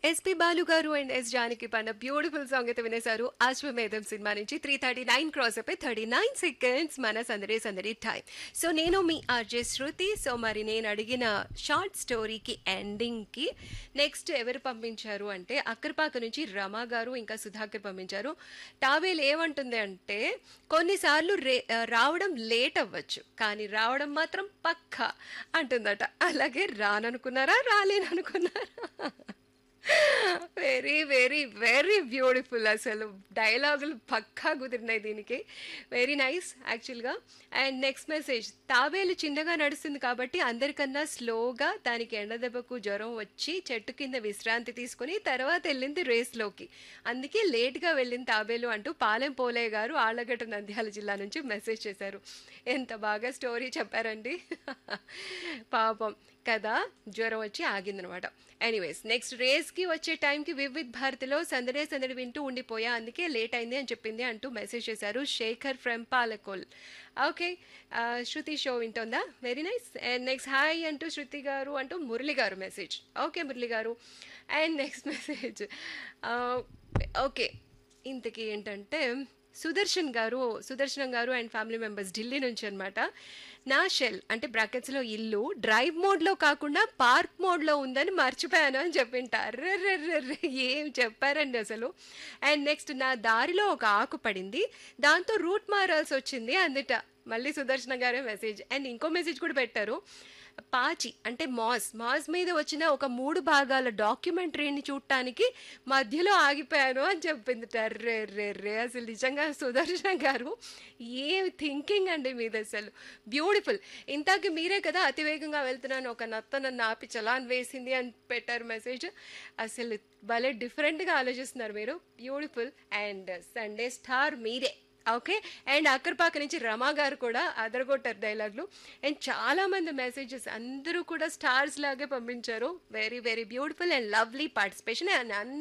SP Balu గారు and yes Janaki పన్న beautiful song అయితే వినేశారు అశ్వమేధం సినిమా నుంచి త్రీ థర్టీ నైన్ క్రాస్ అయిపోయి థర్టీ నైన్ సెకండ్స్ మన సందడి సందడి టైం సో నేను మీ ఆర్జే శృతి సో మరి నేను అడిగిన షార్ట్ స్టోరీకి ఎండింగ్కి నెక్స్ట్ ఎవరు పంపించారు అంటే అక్కరపాక నుంచి రమా గారు ఇంకా సుధాకర్ పంపించారు టావేల్ ఏమంటుంది అంటే కొన్నిసార్లు రే రావడం లేట్ అవ్వచ్చు కానీ రావడం మాత్రం పక్కా అంటుందట అలాగే రాననుకున్నారా రాలేననుకున్నారా వెరీ వెరీ వెరీ బ్యూటిఫుల్ అసలు డైలాగులు పక్కా కుదిరినాయి దీనికి వెరీ నైస్ యాక్చువల్గా అండ్ నెక్స్ట్ మెసేజ్ తాబేలు చిన్నగా నడుస్తుంది కాబట్టి అందరికన్నా స్లోగా దానికి ఎండదెబ్బకు జ్వరం వచ్చి చెట్టు కింద విశ్రాంతి తీసుకుని తర్వాత వెళ్ళింది రేస్లోకి అందుకే లేట్గా వెళ్ళింది తాబేలు అంటూ పాలెం పోలయ్య గారు ఆళ్లగడ్డ నంద్యాల జిల్లా నుంచి మెసేజ్ చేశారు ఎంత బాగా స్టోరీ చెప్పారండి పాపం కదా జ్వరం వచ్చి ఆగిందనమాట ఎనీవేస్ నెక్స్ట్ రేస్కి వచ్చే టైంకి వివిధ్ భారతిలో సందడే సందడి వింటూ ఉండిపోయా అందుకే లేట్ అయింది అని చెప్పింది అంటూ మెసేజ్ చేశారు Shekar from Palakol okay Shruti show వింటుందా very nice and next hi అంటూ శృతి గారు అంటూ మురళి గారు మెసేజ్ ఓకే మురళి గారు అండ్ నెక్స్ట్ మెసేజ్ ఓకే ఇంతకీ ఏంటంటే సుదర్శన్ గారు సుదర్శనం గారు అండ్ ఫ్యామిలీ మెంబర్స్ ఢిల్లీ నుంచి అనమాట నా షెల్ అంటే బ్రాకెట్స్లో ఇల్లు డ్రైవ్ మోడ్లో కాకుండా పార్క్ మోడ్లో ఉందని మర్చిపోయాను అని చెప్పింటారు రే ఏం చెప్పారండి అసలు అండ్ నెక్స్ట్ నా దారిలో ఒక ఆకు పడింది దాంతో రూట్ మారాల్సి వచ్చింది అందుట మళ్ళీ సుదర్శన గారే మెసేజ్ అండ్ ఇంకో మెసేజ్ కూడా పెట్టారు పాచి అంటే మాస్ మాస్ మీద వచ్చిన ఒక మూడు భాగాల డాక్యుమెంటరీని చూడటానికి మధ్యలో ఆగిపోయాను అని చెప్పింది రే రే రే అసలు నిజంగా సుదర్శన గారు ఏం థింకింగ్ అండి మీది అసలు బ్యూటిఫుల్ ఇంతాక మీరే కదా అతివేగంగా వెళ్తున్నాను ఒక నత్త నన్ను ఆపి చలాన్ వేసింది అని పెట్టారు మెసేజ్ అసలు భలే డిఫరెంట్గా ఆలోచిస్తున్నారు మీరు బ్యూటిఫుల్ అండ్ సండే స్టార్ మీరే ఓకే అండ్ అక్కర్పాక నుంచి రమా గారు కూడా అదరగొట్టారు డైలాగ్లు అండ్ చాలా మంది మెసేజెస్ అందరూ కూడా స్టార్స్ లాగే పంపించారు very very beautiful and lovely participation and